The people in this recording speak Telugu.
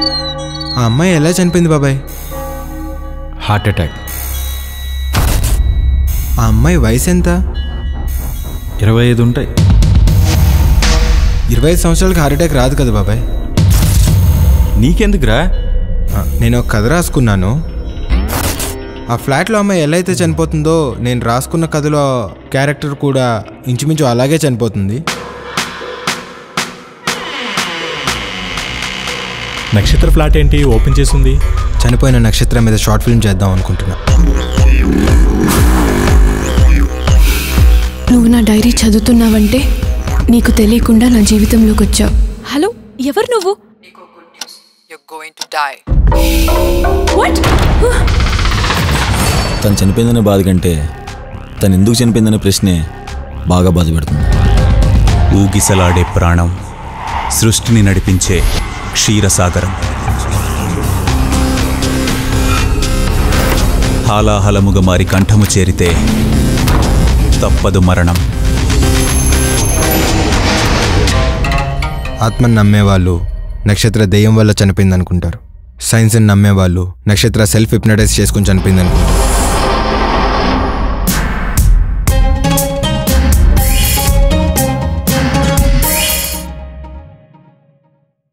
ఆ అమ్మాయి ఎలా చనిపోయింది బాబాయ్ హార్ట్ అటాక్ ఆ అమ్మాయి వయసు ఎంత ఇరవై ఐదు ఉంటాయి ఇరవై ఐదు సంవత్సరాలకి హార్ట్ అటాక్ రాదు కదా బాబాయ్ నీకెందుకురా ఆ, నేను ఒక కథ రాసుకున్నాను ఆ ఫ్లాట్లో అమ్మాయి ఎలా అయితే చనిపోతుందో నేను రాసుకున్న కథలో క్యారెక్టర్ కూడా ఇంచుమించు అలాగే చనిపోతుంది నక్షత్ర ఫ్లాట్ ఏంటి ఓపెన్ చేసింది చనిపోయిన నక్షత్రం మీద షార్ట్ ఫిల్మ్ చేద్దాం అనుకుంటున్నా నువ్వు నా డైరీ చదువుతున్నావంటే నీకు తెలియకుండా నా జీవితంలోకి వచ్చావు హలో ఎవరు నువ్వు You're going to die. What తను చనిపోయిందనే బాధ కంటే తను ఎందుకు చనిపోయిందనే ప్రశ్నే బాగా బాధ పెడుతుంది ఊగిసలాడే ప్రాణం సృష్టిని నడిపించే క్షీరసాగరం హాలాహలముగా మారి కంఠము చేరితే తప్పదు మరణం ఆత్మను నమ్మేవాళ్ళు నక్షత్ర దెయ్యం వల్ల చనిపోయింది అనుకుంటారు సైన్స్ని నమ్మేవాళ్ళు నక్షత్ర సెల్ఫ్ హిప్నటైజ్ చేసుకుని చనిపోయింది అనుకుంటారు